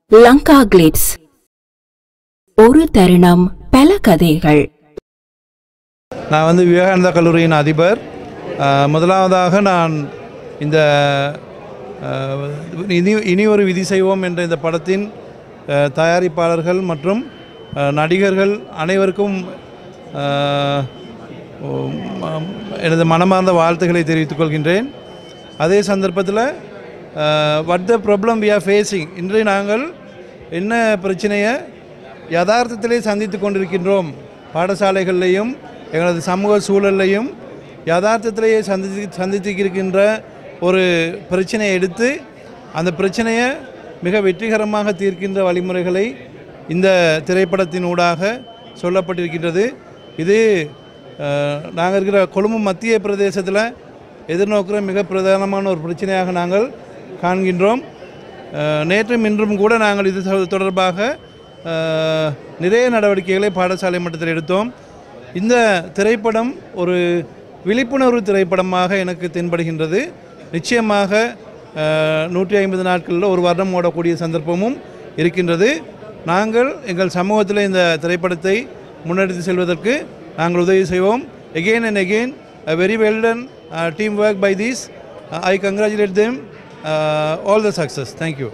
Lanka clips ஒரு தருணம் பல கதைகள் நான் வந்து விவேகானந்தா கல்லூரியின் அதிபர் அஹ், முதலாவதாக நான் இந்த அஹ், இனி இனி ஒரு விதி செய்வோம் என்ற இந்த படத்தின் அஹ், தயாரிப்பாளர்கள் மற்றும் அஹ், நடிகர்கள் அனைவருக்கும் அஹ், உம், ம- எனது மனமார்ந்த வாழ்த்துக்களை தெரிவித்துக் கொள்கின்றேன் அதே சந்தர்ப்பத்தில் what the problem we are facing இன்று நாங்கள் என்ன பிரச்சனையை யதார்த்தத்திலே சந்தித்து கொண்டிருக்கின்றோம் பாடசாலைகள்லையும் எங்களது சமூக சூழல்லையும் யதார்த்தத்திலேயே சந்தித்து சந்தித்திருக்கின்ற ஒரு பிரச்சனையை எடுத்து அந்த பிரச்சனையை மிக வெற்றிகரமாக தீர்க்கின்ற வழிமுறைகளை இந்த திரைப்படத்தின் ஊடாக சொல்லப்பட்டிருக்கின்றது இது நாங்கள் இருக்கிற கொழும்பு மத்திய பிரதேசத்தில் எதிர்நோக்கிற மிக பிரதானமான ஒரு பிரச்சனையாக நாங்கள் காண்கின்றோம் அஹ், நேற்றும் இன்றும் கூட நாங்கள் இது தொ- தொடர்பாக அஹ், நிறைய நடவடிக்கைகளை பாடசாலை மட்டத்தில் எடுத்தோம் இந்த திரைப்படம் ஒரு விழிப்புணர்வு திரைப்படமாக எனக்கு தென்படுகின்றது நிச்சயமாக அஹ், நூற்றி ஐம்பது நாட்களில் ஒரு வருடம் ஓடக்கூடிய சந்தர்ப்பமும் இருக்கின்றது நாங்கள் எங்கள் சமூகத்தில் இந்த திரைப்படத்தை முன்னெடுத்து செல்வதற்கு நாங்கள் உதவி செய்வோம் again and again a very well done uh, teamwork by these Uh, i congratulate them uh, all the success thank you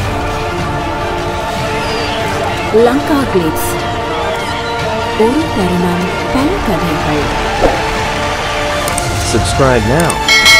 Lanka clips ஒரு தருணம் பல கதைகள் Subscribe now